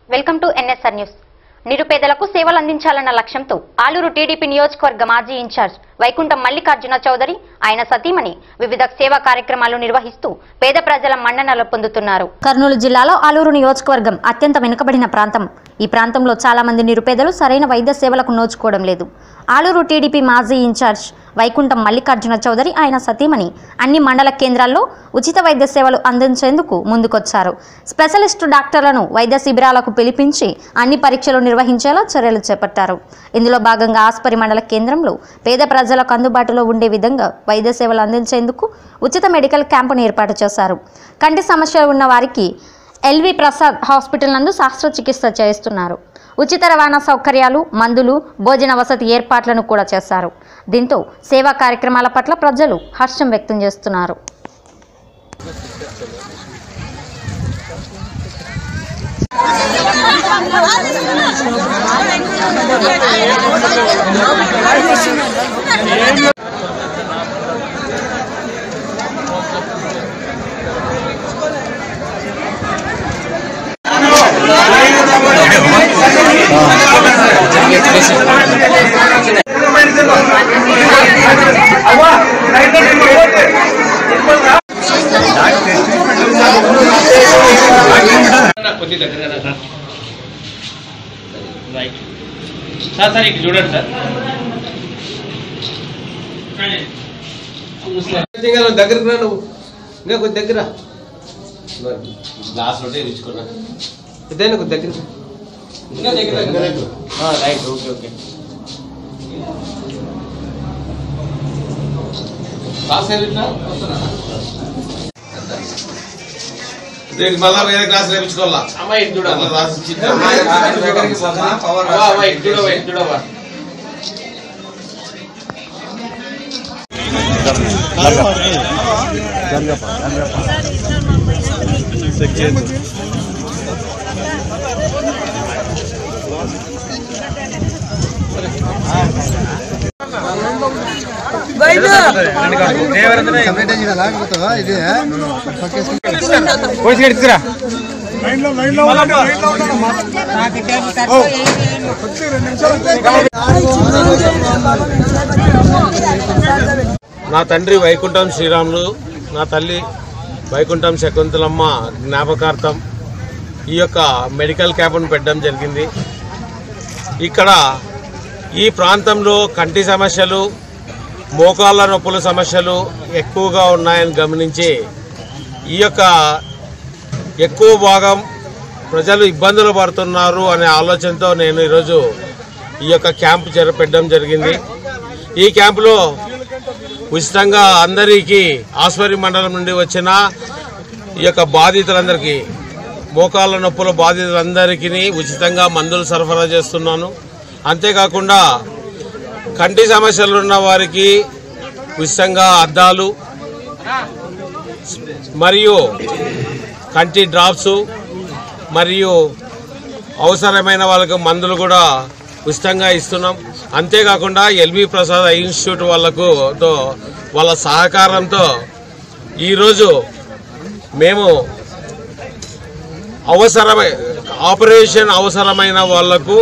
welcome to NSR news నిరుపేదలకు సేవలు అందించాలన్న లక్ష్యంతో ఆలూరు టీడీపీ నియోజకవర్గ మాజీ ఇన్ఛార్జ్ వైకుంఠం మల్లికార్జున చౌదరి ఆయన సతీమణి వివిధ సేవా కార్యక్రమాలు నిర్వహిస్తూ పేద ప్రజల మన్ననలు పొందుతున్నారు కర్నూలు జిల్లాలో ఆలూరు నియోజకవర్గం అత్యంత వెనుకబడిన ప్రాంతం ఈ ప్రాంతంలో చాలా మంది నిరుపేదలు సరైన వైద్య సేవలకు నోచుకోవడం లేదు ఆలూరు టీడీపీ మాజీ ఇన్ఛార్జ్ వైకుంఠం మల్లికార్జున చౌదరి ఆయన సతీమణి అన్ని మండల కేంద్రాల్లో ఉచిత వైద్య సేవలు అందించేందుకు ముందుకొచ్చారు స్పెషలిస్టు డాక్టర్లను వైద్య శిబిరాలకు పిలిపించి అన్ని పరీక్షలు నిర్వహించేలా చర్యలు చేపట్టారు ఇందులో భాగంగా ఆస్పరి మండల కేంద్రంలో పేద ప్రజలకు అందుబాటులో ఉండే విధంగా వైద్య సేవలు అందించేందుకు ఉచిత మెడికల్ క్యాంపును ఏర్పాటు చేశారు కంటి సమస్యలు ఉన్న వారికి ఎల్వి ప్రసాద్ హాస్పిటల్ నందు శస్త్రచికిత్స చేస్తున్నారు ఉచిత రవాణా సౌకర్యాలు మందులు భోజన వసతి ఏర్పాట్లను కూడా చేశారు దీంతో సేవా కార్యక్రమాల పట్ల ప్రజలు హర్షం వ్యక్తం చేస్తున్నారు నాకు కొద్ది దగ్గర సార్ రైట్ సార్ సార్ ఇక్కడ చూడండి సార్ సింగల్ దగ్గరికి రా నువ్వు ఇంకా కొద్ది దగ్గర గ్లాస్ ఉంటే తెచ్చుకున్నా ఇదేనా కొద్ది దగ్గర ఇంకా దగ్గర రైట్ ఓకే ఓకే గ్లాస్ ఏమిటా దీనికి మళ్ళా వేరే క్లాస్ నేర్పించుకోవాలా అమ్మాయి ఇటు చూడమ్మా మళ్ళా రాసి ఇచ్చి అవ్వ, అవ్వ, ఇటు చూడవా ఇటు చూడవా నా తండ్రి వైకుంఠం శ్రీరాములు నా తల్లి వైకుంఠం శకుంతలమ్మ జ్ఞాపకార్థం ఈ యొక్క మెడికల్ క్యాంపును పెట్టడం జరిగింది ఇక్కడ ఈ ప్రాంతంలో కంటి సమస్యలు మోకాళ్ళ నొప్పుల సమస్యలు ఎక్కువగా ఉన్నాయని గమనించి ఈ యొక్క ఎక్కువ భాగం ప్రజలు ఇబ్బందులు పడుతున్నారు అనే ఆలోచనతో నేను ఈరోజు ఈ యొక్క క్యాంపు జరపెట్టడం జరిగింది ఈ క్యాంపులో ఉచితంగా అందరికీ ఆస్పరి మండలం నుండి వచ్చిన ఈ యొక్క బాధితులందరికీ మోకాళ్ళ నొప్పుల బాధితులందరికీ ఉచితంగా మందులు సరఫరా చేస్తున్నాను అంతేకాకుండా కంటి సమస్యలు ఉన్న వారికి ఉచితంగా అద్దాలు మరియు కంటి డ్రాప్స్ మరియు అవసరమైన వాళ్ళకి మందులు కూడా ఉచితంగా ఇస్తున్నాం అంతేకాకుండా ఎల్వి ప్రసాద్ ఐ ఇన్స్టిట్యూట్ వాళ్ళకు తో వాళ్ళ సహకారంతో ఈరోజు మేము అవసరమై ఆపరేషన్ అవసరమైన వాళ్లకు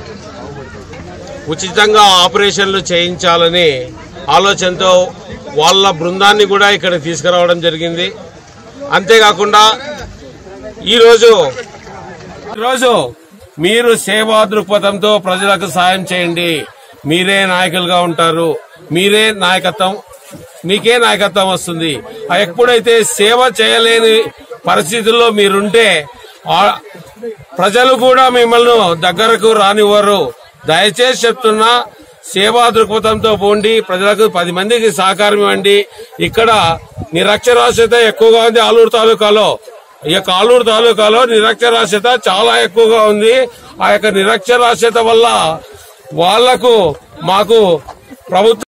ఉచితంగా ఆపరేషన్లు చేయించాలని ఆలోచనతో వాళ్ళ బృందాన్ని కూడా ఇక్కడ తీసుకురావడం జరిగింది అంతేకాకుండా ఈరోజు ఈరోజు మీరు సేవా దృక్పథంతో ప్రజలకు సాయం చేయండి మీరే నాయకులుగా ఉంటారు మీరే నాయకత్వం మీకే నాయకత్వం వస్తుంది ఆ ఎప్పుడైతే సేవ చేయలేని పరిస్థితుల్లో మీరుంటే ఆ ప్రజలు కూడా మిమ్మల్ని దగ్గరకు రానివ్వరు దయచేసి చెప్తున్నా సేవా దృక్పథంతో పోండి ప్రజలకు పది మందికి సహకారం ఇవ్వండి ఇక్కడ నిరక్షరాస్యత ఎక్కువగా ఉంది ఆలూరు తాలూకాలో ఈ యొక్క ఆలూరు తాలూకాలో నిరక్షరాస్యత చాలా ఎక్కువగా ఉంది ఆ యొక్క నిరక్షరాస్యత వల్ల వాళ్లకు మాకు ప్రభుత్వం